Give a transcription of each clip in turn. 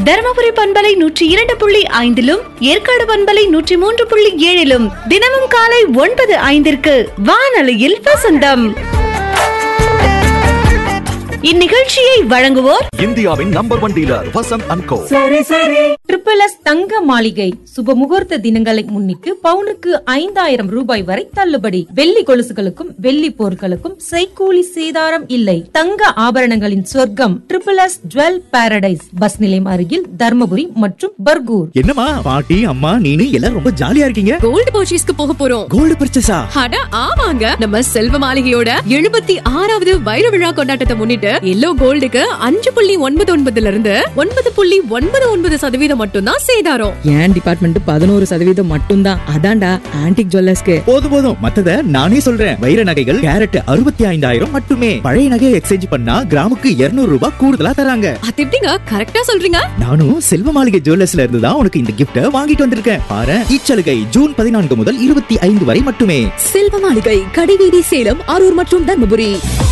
தருமபுரி பண்பலை நூற்றி இரண்டு புள்ளி ஐந்திலும் ஏற்காடு பண்பலை நூற்றி மூன்று புள்ளி ஏழிலும் தினமும் காலை ஒன்பது ஐந்திற்கு வானொலியில் வசந்தம் இந்நிகழ்ச்சியை வழங்குவோர் இந்தியாவின் number one dealer Vasanth and co triple S தங்க மாளிகை சுப முகூர்த்த தினங்களை முன்னிட்டு பவுனுக்கு ஐந்தாயிரம் ரூபாய் வரை தள்ளுபடி வெள்ளி கொலுசுகளுக்கும் வெள்ளி பொருட்களுக்கும் செய்கூலி சேதாரம் இல்லை தங்க ஆபரணங்களின் சொர்க்கம் triple S jewel paradise bus நிலையம் அருகில் தர்மபுரி மற்றும் பர்கூர் என்னம்மா பாட்டி அம்மா நீனு எல்லாரும் ரொம்ப ஜாலியா இருக்கீங்க கோல்டு பர்ச்சேஸ்க்கு போக போறோம் கோல்டு பர்ச்சேஸா அட ஆமாங்க நம்ம செல்வ மாளிகையோட எழுபத்தி ஆறாவது வைர விழா கொண்டாட்டத்தை முன்னிட்டு எல்லோ கோல்டுக்கு அஞ்சு புள்ளி ஒன்பது ஒன்பதுல இருந்து ஒன்பது புள்ளி ஒன்பது ஒன்பது சதவீதம் மட்டும்தான் சேதாரம் என் டிபார்ட்மெண்ட் பதினோரு சதவீதம் மட்டும்தான் அதான்டா ஆன்டிக் ஜுவல்லர்ஸ்க்கு போதும் போதும் மத்தத நானே சொல்றேன் வைர நகைகள் கேரட் அறுபத்தி ஐந்தாயிரம் மட்டுமே பழைய நகையை எக்ஸ்சேஞ்ச் பண்ணா கிராமுக்கு 200 ரூபாய் கூடுதலா தராங்க அது எப்படிங்க கரெக்டா சொல்றீங்க நானும் செல்வ மாளிகை ஜுவல்லர்ஸ்ல இருந்து தான் உனக்கு இந்த கிஃப்ட வாங்கிட்டு வந்திருக்கேன் பாரு இச்சலுகை ஜூன் பதினான்கு முதல் இருபத்தி ஐந்து வரை மட்டுமே செல்வ மாளிகை கடைவீதி சேலம் அரூர் மற்றும் தர்மபுரி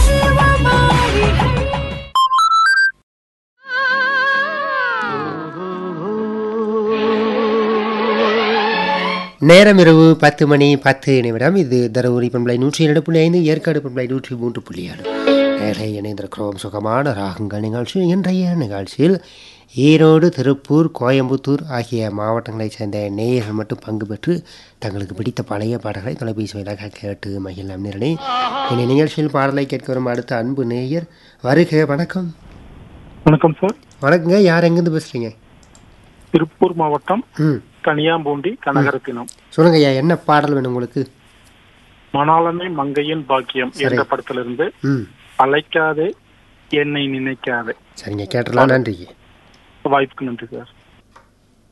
நேரம் இரவு பத்து மணி பத்து நிமிடம் இது தருமபுரி பண்பலை நூற்றி இரண்டு புள்ளி ஐந்து ஏற்காடு பண்பலை நூற்றி மூன்று புள்ளி ஆறு நேரை இணைந்திருக்கிறோம் சுகமான ராகங்கள் நிகழ்ச்சி இன்றைய நிகழ்ச்சியில் ஈரோடு திருப்பூர் கோயம்புத்தூர் ஆகிய மாவட்டங்களைச் சேர்ந்த நேயர்கள் மட்டும் பங்கு பெற்று தங்களுக்கு பிடித்த பழைய பாடல்களை தொலைபேசி வழியாக கேட்டு மகிழலாம் நேரணி இந்த நிகழ்ச்சியில் பாடலை கேட்க வரும் அடுத்த அன்பு நேயர் வருக வணக்கம் வணக்கம் சார் வணக்கங்க யார் எங்கேருந்து பேசுறீங்க திருப்பூர் மாவட்டம் ம் கனியாம்பூண்டி கனகரத்தினம் சொல்லுங்க ஐயா என்ன பாடல் வேணும் உங்களுக்கு மணாலமே மங்கையின் பாக்கியம் என்ற படத்திலிருந்து ம் அழைக்காதே என்னை நினைக்காதே சரிங்க கேட்டலாம் நன்றிங்க வாய்ப்புக்கு நன்றி சார்